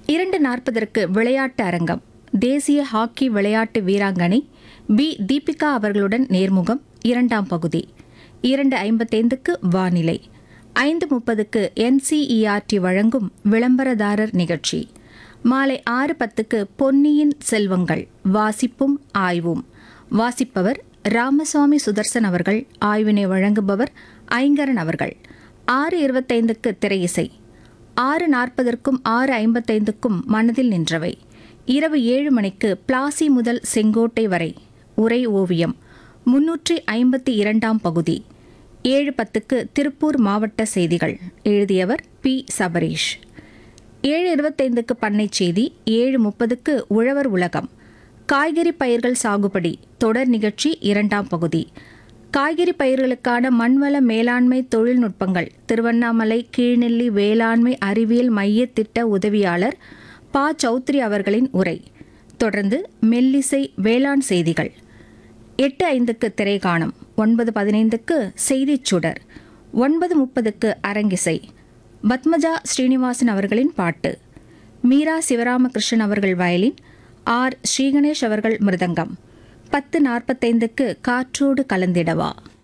இரண்டு நாற்பதற்கு விளையாட்டு அரங்கம் தேசிய ஹாக்கி விளையாட்டு வீராங்கனை பி தீபிகா அவர்களுடன் நேர்முகம் இரண்டாம் பகுதி இரண்டு ஐம்பத்தைந்துக்கு வானிலை ஐந்து முப்பதுக்கு என்சிஇஆர்டி வழங்கும் விளம்பரதாரர் நிகழ்ச்சி மாலை ஆறு பத்துக்கு பொன்னியின் செல்வங்கள் வாசிப்பும் ஆய்வும் வாசிப்பவர் ராமசுவாமி சுதர்சன் அவர்கள் ஆய்வினை வழங்குபவர் ஐங்கரன் அவர்கள் ஆறு இருபத்தைந்துக்கு திரையிசை ஆறு நாற்பதற்கும் ஆறு ஐம்பத்தைந்துக்கும் மனதில் நின்றவை இரவு ஏழு மணிக்கு பிளாசி முதல் செங்கோட்டை வரை உரை ஓவியம் முன்னூற்றி ஐம்பத்தி இரண்டாம் பகுதி ஏழு பத்துக்கு திருப்பூர் மாவட்ட செய்திகள் எழுதியவர் பி சபரீஷ் ஏழு இருபத்தைந்துக்கு பண்ணை செய்தி ஏழு முப்பதுக்கு உழவர் உலகம் காய்கறி பயிர்கள் சாகுபடி தொடர் நிகழ்ச்சி இரண்டாம் பகுதி காய்கறி பயிர்களுக்கான மண்வள மேலாண்மை தொழில்நுட்பங்கள் திருவண்ணாமலை கீழ்நெல்லி வேளாண்மை அறிவியல் மைய திட்ட உதவியாளர் பா சௌத்ரி அவர்களின் உரை தொடர்ந்து மெல்லிசை வேளாண் செய்திகள் எட்டு ஐந்துக்கு திரைகாணம் ஒன்பது பதினைந்துக்கு செய்திச் சுடர் ஒன்பது முப்பதுக்கு அரங்கிசை பத்மஜா ஸ்ரீனிவாசன் அவர்களின் பாட்டு மீரா சிவராமகிருஷ்ணன் அவர்கள் வயலின் ஆர் ஸ்ரீகணேஷ் அவர்கள் மிருதங்கம் பத்து நாற்பத்தைந்துக்கு காற்றோடு கலந்திடவா